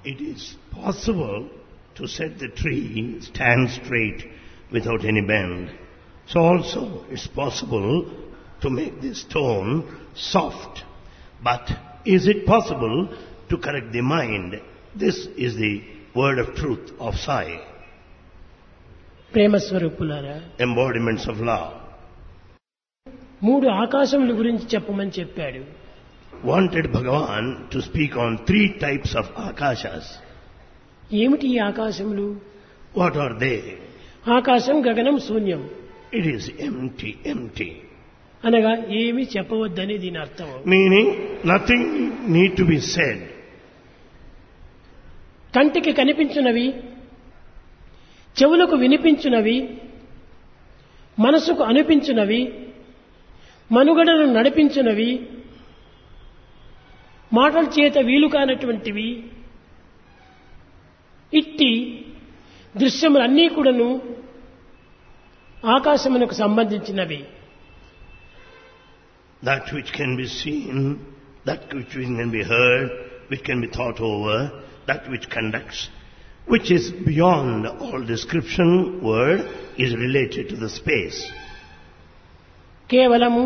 It is possible to set the tree stand straight without any bend. So also it's possible to make the stone soft. But is it possible to correct the mind? This is the word of truth of Sai, ప్రేమ స్వరూపులారా embodiments of love. మూడు ఆకాశముల గురించి చెప్పమని చెప్పాడు Wanted Bhagavan to speak on three types of akashas. ఏమిటి ఈ ఆకాశములు What are they? ఆకాశం గగనం శూన్యం It is empty, empty. అనగా ఏమి చెప్పవద్దని దీని అర్థం Meaning nothing need to be said. కంటికి కనిపించునవి చెవులకు వినిపించునవి మనసుకు అనిపించునవి మనుగడను నడిపించునవి మాటల చేత వీలు కానటువంటివి ఇట్టి దృశ్యములన్నీ కూడాను ఆకాశమునకు సంబంధించినవి That which can be seen, that which can be heard, which can be thought over, that which conducts, which is beyond all description word is related to the space. కేవలము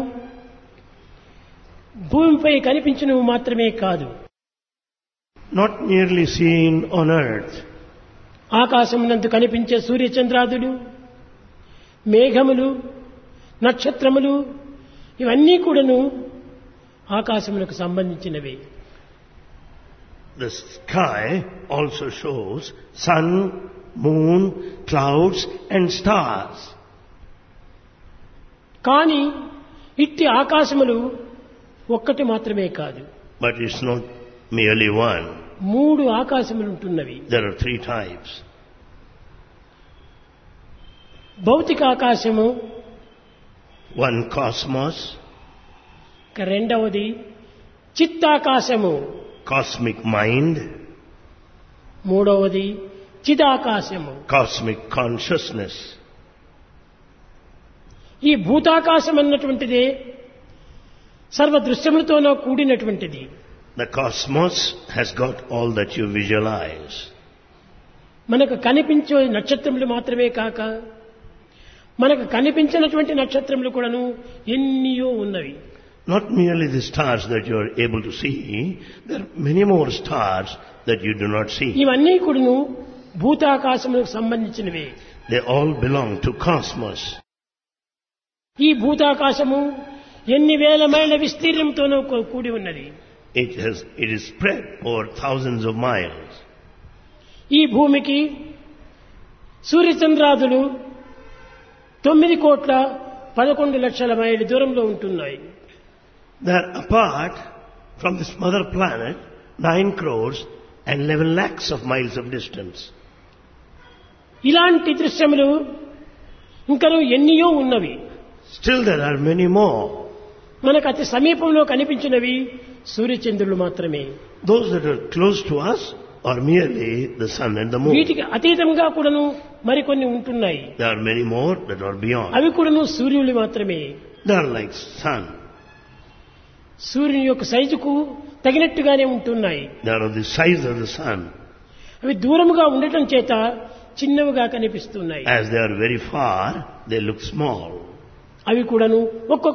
భూమిపై కనిపించినవి మాత్రమే కాదు Not merely seen on earth, ఆకాశమునందు కనిపించే సూర్యచంద్రాదులు మేఘములు నక్షత్రములు ఇవన్నీ కూడాను ఆకాశమునకు సంబంధించినవి the sky also shows sun, moon, clouds and stars. కానీ ఇట్టి ఆకాశములు ఒక్కటి మాత్రమే కాదు But it's not merely one. మూడు ఆకాశములు ఉంటున్నవి There are three types. భౌతిక ఆకాశము One cosmos, ఇక రెండవది చిత్తాకాశము cosmic mind, మూడవది చిదాకాశము cosmic consciousness. ఈ భూతాకాశం అన్నటువంటిదే సర్వ దృశ్యములతోనో కూడినటువంటిది The cosmos has got all that you visualize. మనకు కనిపించే నక్షత్రములు మాత్రమే కాక మనకు కనిపించినటువంటి నక్షత్రములు కూడాను ఎన్నియో ఉన్నవి Not merely the stars that you are able to see, there are many more stars that you do not see. ఇవన్నీ కూడాను భూతాకాశములకు సంబంధించినవే They all belong to cosmos. ఈ భూతాకాశము ఎన్ని వేల మైళ్ళ విస్తీర్ణంతోనూ కూ- కూడి ఉన్నది It has, it is spread over thousands of miles. ఈ భూమికి సూర్యచంద్రాదులు తొమ్మిది కోట్ల పదకొండు లక్షల మైళ్ళ దూరంలో ఉంటున్నాయి They are apart from this mother planet, 9 crores and 11 lakhs of miles of distance. ఇలాంటి దృశ్యములు ఇంకను ఎన్నియో ఉన్నవి Still there are many more. మనకు అతి సమీపంలో కనిపించినవి సూర్యచంద్రులు మాత్రమే Those that are close to us are merely the sun and the moon. వీటికి అతీతంగా కూడాను మరికొన్ని ఉంటున్నాయి There are many more that are beyond. అవి కూడాను సూర్యులు మాత్రమే They are like sun. సూర్యుని యొక్క సైజుకు తగినట్టుగానే ఉంటున్నాయి They are of the size of the sun. అవి దూరముగా ఉండటం చేత చిన్నవిగా కనిపిస్తున్నాయి As they are very far, they look small. అవి కూడాను ఒక్కొక్క